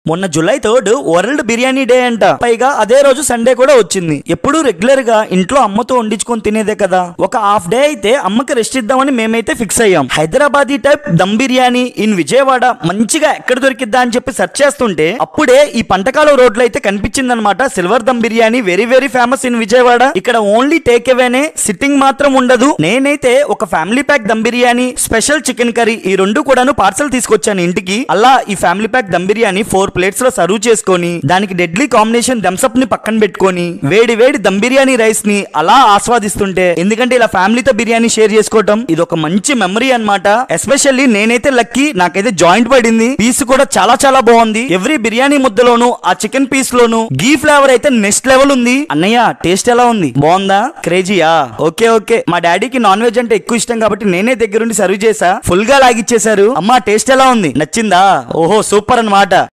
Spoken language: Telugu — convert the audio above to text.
మొన్న July third world biryani day అంట పైగా అదే రోజు సండే కూడా వచ్చింది ఎప్పుడు రెగ్యులర్ గా ఇంట్లో అమ్మతో వండించుకొని తినేదే కదా ఒక హాఫ్ డే అయితే అమ్మకి రెస్ట్ ఇద్దామని మేమైతే ఫిక్స్ అయ్యాం హైదరాబాదీ టైప్ దమ్ బిర్యానీ ఇన్ విజయవాడ మంచిగా ఎక్కడ దొరికిద్దా అని చెప్పి సెర్చ్ చేస్తుంటే అప్పుడే ఈ పంటకాల రోడ్లో అయితే కనిపించింది అనమాట silver dum biryani very very famous in Vijayawada ఇక్కడ ఓన్లీ టేక్ అవేనే సిట్టింగ్ మాత్రం ఉండదు నేనైతే ఒక family pack dum biryani special chicken curry ఈ రెండు కూడాను పార్సల్ తీసుకొచ్చాను ఇంటికి అలా ఈ family pack dum biryani four plates లో సర్వ్ చేసుకొని దానికి డెడ్లీ కాంబినేషన్ థమ్స్అప్ ని పక్కన పెట్టుకొని వేడి వేడి దమ్ బిర్యానీ రైస్ ని అలా ఆస్వాదిస్తుంటే ఎందుకంటే ఇలా ఫ్యామిలీతో బిర్యానీ షేర్ చేసుకోవటం ఇది ఒక మంచి మెమరీ అన్నమాట ఎస్పెషల్లీ నేనైతే లక్కీ నాకైతే జాయింట్ పడింది పీస్ కూడా చాలా చాలా బాగుంది ఎవ్రీ బిర్యానీ ముద్దలోను ఆ చికెన్ పీస్ లోను గీ ఫ్లేవర్ అయితే నెక్స్ట్ లెవెల్ ఉంది అన్నయ్య టేస్ట్ ఎలా ఉంది బాగుందా క్రేజీయా ఓకే ఓకే మా డాడీకి నాన్ వెజ్ అంటే ఎక్కువ ఇష్టం కాబట్టి నేనే దగ్గరుండి సర్వ్ చేసా ఫుల్ గా లాగిచ్చేశారు అమ్మా టేస్ట్ ఎలా ఉంది నచ్చిందా ఓహో సూపర్ అన్నమాట